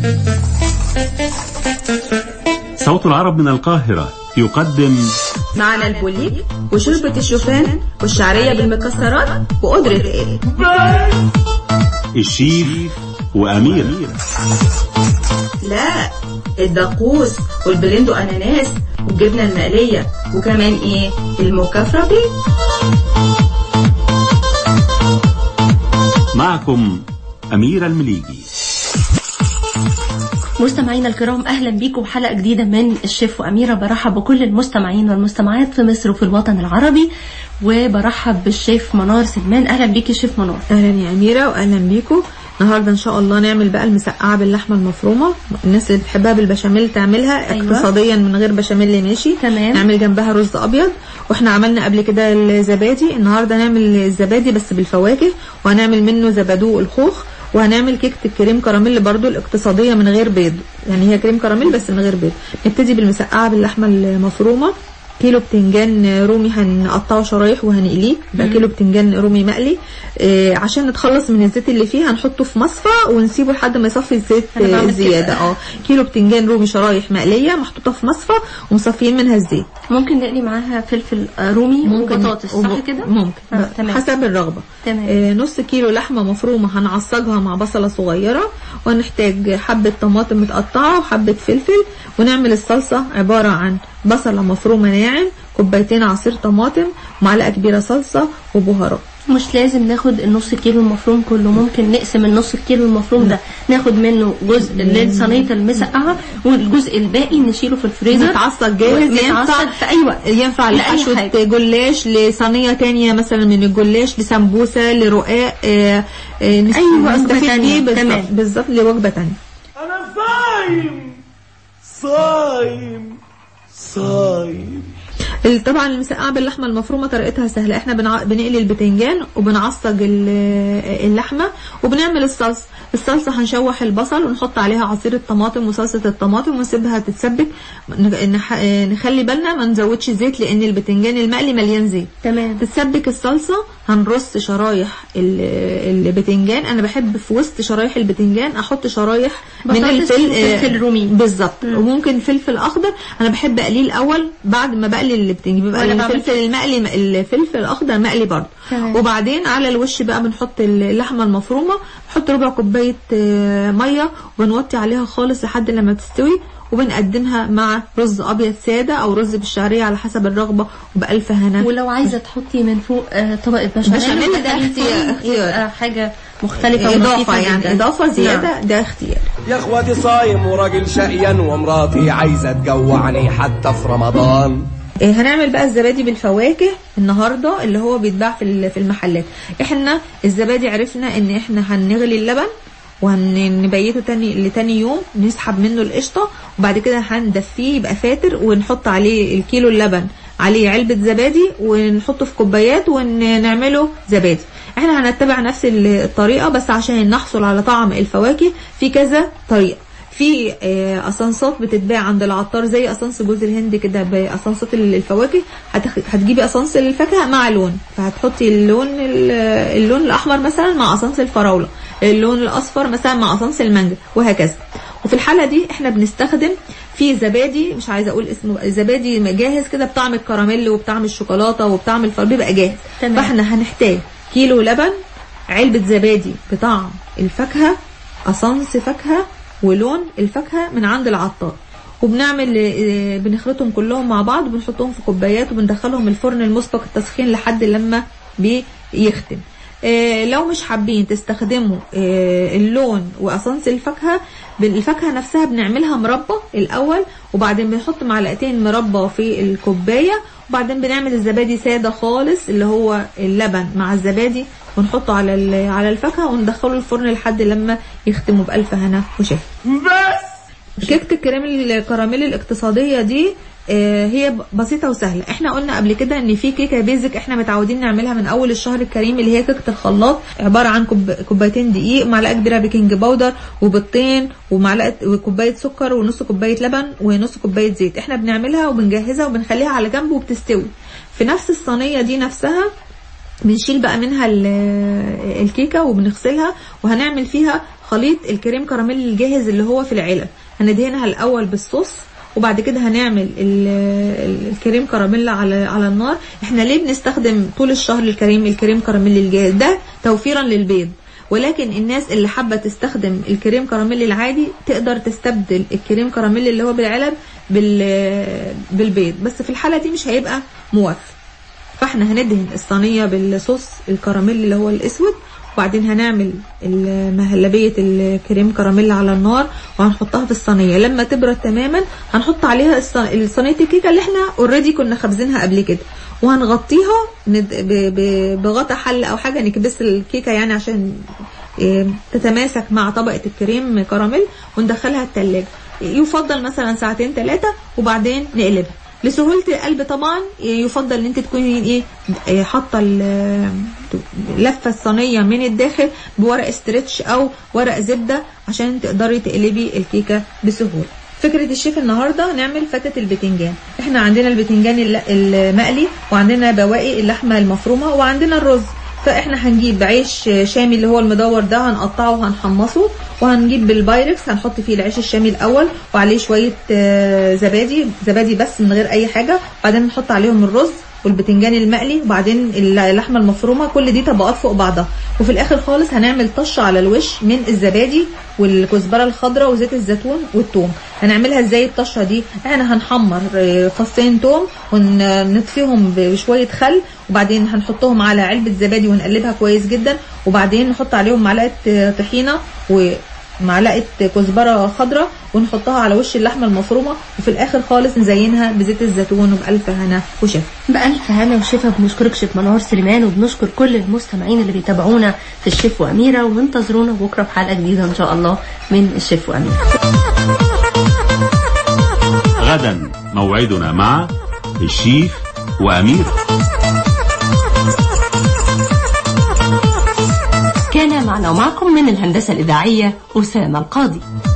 صوت العرب من القاهرة يقدم معنا البوليك وشوربة الشوفان والشعرية بالمكسرات وقدرة ايه الشيف وأمير لا الدقوس والبلندو اناناس والجبنة المقلية وكمان ايه المكفرة بيه معكم أمير المليجي مستمعينا الكرام اهلا بيكم حلقه جديده من الشيف واميره برحب بكل المستمعين والمستمعات في مصر وفي الوطن العربي وبرحب بالشيف منار سلمان اهلا بيكي شيف منار اهلا يا اميره واهلا بيكم النهارده ان شاء الله نعمل بقى المسقعه باللحمه المفرومه الناس اللي بتحبها بالبشاميل تعملها أيوة. اقتصاديا من غير بشاميل ماشي تمام. نعمل جنبها رز ابيض واحنا عملنا قبل كده الزبادي النهارده هنعمل الزبادي بس بالفواكه وهنعمل منه زبادو الخوخ وهنعمل كيكه الكريم كراميل برضو الاقتصاديه من غير بيض يعني هي كريم كراميل بس من غير بيض نبتدي بالمسقعه باللحمه المفرومه كيلو بتنجان رومي هنقطعه شرايح وهنقليه يبقى كيلو بتنجان رومي مقلي آه عشان نتخلص من الزيت اللي فيه هنحطه في مصفى ونسيبه لحد ما يصفي الزيت أنا بعمل آه، كده. زياده اه كيلو بتنجان رومي شرايح مقليه محطوطه في مصفى ومصفيين منها الزيت ممكن نقلي معاها فلفل آه، رومي وبطاطس صح وب- كده ممكن آه، بقى تمام. حسب الرغبه تمام. آه نص كيلو لحمه مفرومه هنعصجها مع بصله صغيره وهنحتاج حبه طماطم متقطعه وحبه فلفل ونعمل الصلصه عباره عن بصله مفرومه ناعم كوبايتين عصير طماطم معلقه كبيره صلصه وبهارات مش لازم ناخد النص كيلو المفروم كله ممكن نقسم النص كيلو المفروم ده ناخد منه جزء لصينيه المسقعه والجزء الباقي نشيله في الفريزر متعصج جاهز ينفع متعصج في اي وقت ينفع لأي لحشوة حاجة. جلاش لصينية تانية مثلا من الجلاش لسمبوسة لرقاق آه، آه، نس- أي وجبة نستفيد تانية، بيه بالظبط- تمام. بالظبط لوجبة تانية أنا صايم صايم صايم ال- طبعا المسقعه باللحمه المفرومه طريقتها سهله احنا بنع... بنقلي البتنجان وبنعصج ال- اللحمه وبنعمل الصلصه الصلصه هنشوح البصل ونحط عليها عصير الطماطم وصلصه الطماطم ونسيبها تتسبك ن- نح... نخلي بالنا ما نزودش زيت لان البتنجان المقلي مليان زيت تمام تتسبك الصلصه هنرص شرايح ال- البتنجان انا بحب في وسط شرايح البتنجان احط شرايح من بطاطس الفل وفلفل آه، رومي. بالظبط وممكن فلفل اخضر انا بحب اقليه الاول بعد ما بقلي البتنجان بيبقى وأنا بعمل الفلفل المقلي الفلفل الاخضر مقلي برضه تمام. وبعدين على الوش بقى بنحط اللحمه المفرومه نحط ربع كوبايه آه، ميه وبنوطي عليها خالص لحد لما تستوي وبنقدمها مع رز ابيض ساده او رز بالشعريه على حسب الرغبه وبالف هنا ولو عايزه تحطي من فوق آه، طبقه بشاميل بشاميل ده وتدخلي اختيار- فوق، اختيار. يبقى حاجه مختلفه اضافه ولطيفة يعني جداً. اضافه نعم. زياده ده اختيار يا اخواتي صايم وراجل شقيان ومراتي عايزة تجوعني حتى في رمضان إيه، هنعمل بقى الزبادي بالفواكه النهارده اللي هو بيتباع في ال- في المحلات احنا الزبادي عرفنا ان احنا هنغلي اللبن وهنبيته تاني لتاني يوم نسحب منه القشطه وبعد كده هندفيه يبقى فاتر ونحط عليه الكيلو اللبن عليه علبه زبادي ونحطه في كوبايات ونعمله زبادي احنا هنتبع نفس الطريقه بس عشان نحصل على طعم الفواكه في كذا طريقه في آه، اسانسات بتتباع عند العطار زي اسانس جوز الهند كده باسانسات الفواكه هتخ... هتجيبي اسانس الفاكهه مع لون فهتحطي اللون ال- اللون الاحمر مثلا مع اسانس الفراوله اللون الاصفر مثلا مع اسانس المانجا وهكذا وفي الحاله دي احنا بنستخدم في زبادي مش عايزه اقول اسمه زبادي جاهز كده بطعم الكراميل وبطعم الشوكولاته وبطعم الفر بيبقى جاهز تمام. فاحنا هنحتاج كيلو لبن علبه زبادي بطعم الفاكهه اسانس فاكهه ولون الفاكهه من عند العطار وبنعمل آه، بنخلطهم كلهم مع بعض وبنحطهم في كوبايات وبندخلهم الفرن المسبق التسخين لحد لما بيختم آه، لو مش حابين تستخدموا آه، اللون واسانس الفاكهه بن- الفاكهه نفسها بنعملها مربى الاول وبعدين بنحط معلقتين مربى في الكوبايه وبعدين بنعمل الزبادي ساده خالص اللي هو اللبن مع الزبادي ونحطه على ال- على الفاكهه وندخله الفرن لحد لما يختموا بالف هنا وشفا بس كيكه الكريم الكراميل الاقتصاديه دي آه، هي ب- بسيطه وسهله احنا قلنا قبل كده ان في كيكه بيزك احنا متعودين نعملها من اول الشهر الكريم اللي هي كيكه الخلاط عباره عن كوب- كوبايتين دقيق معلقه كبيره بيكنج باودر وبيضتين ومعلقه وكوبايه سكر ونص كوبايه لبن ونص كوبايه زيت احنا بنعملها وبنجهزها وبنخليها على جنب وبتستوي في نفس الصينيه دي نفسها بنشيل بقى منها ال- الكيكه وبنغسلها وهنعمل فيها خليط الكريم كراميل الجاهز اللي هو في العلب هندهنها الاول بالصوص وبعد كده هنعمل ال- ال- الكريم كراميل على على النار احنا ليه بنستخدم طول الشهر الكريم الكريم كراميل الجاهز ده توفيرا للبيض ولكن الناس اللي حابه تستخدم الكريم كراميل العادي تقدر تستبدل الكريم كراميل اللي هو بالعلب بال بالبيض بس في الحاله دي مش هيبقى موفر فاحنا هندهن الصينيه بالصوص الكراميل اللي هو الاسود وبعدين هنعمل مهلبية الكريم كراميل على النار وهنحطها في الصينية لما تبرد تماما هنحط عليها الص- صينية الكيكة اللي احنا اوريدي كنا خابزينها قبل كده وهنغطيها ند- ب- ب- بغطا حل او حاجة نكبس الكيكة يعني عشان إيه، تتماسك مع طبقة الكريم كراميل وندخلها التلاجة يفضل مثلا ساعتين ثلاثة وبعدين نقلبها لسهولة القلب طبعا يفضل ان انت تكوني ايه إيه، حاطه ال- لفه الصينيه من الداخل بورق استرتش او ورق زبده عشان تقدري تقلبي الكيكه بسهوله فكرة الشيف النهاردة نعمل فتة البتنجان احنا عندنا البتنجان الل- المقلي وعندنا بواقي اللحمة المفرومة وعندنا الرز فاحنا هنجيب عيش شامي اللي هو المدور ده هنقطعه وهنحمصه وهنجيب بالبايركس هنحط فيه العيش الشامي الاول وعليه شويه آه، زبادي زبادي بس من غير اي حاجه وبعدين نحط عليهم الرز والبتنجان المقلي وبعدين اللحمه المفرومه كل دي طبقات فوق بعضها وفي الاخر خالص هنعمل طشه على الوش من الزبادي والكزبره الخضراء وزيت الزيتون والثوم هنعملها ازاي الطشه دي احنا هنحمر آه، فصين ثوم ونطفيهم بشويه خل وبعدين هنحطهم على علبه زبادي ونقلبها كويس جدا وبعدين نحط عليهم معلقه آه، طحينه ومعلقه كزبره خضراء ونحطها على وش اللحمه المفرومه وفي الاخر خالص نزينها بزيت الزيتون وبالف هنا وشفا بألف هنا وشفا بنشكرك شيف منار سليمان وبنشكر كل المستمعين اللي بيتابعونا في الشيف وأميرة وانتظرونا بكرة في حلقة جديدة إن شاء الله من الشيف وأميرة غدا موعدنا مع الشيف وأمير كان معنا ومعكم من الهندسة الإذاعية أسامة القاضي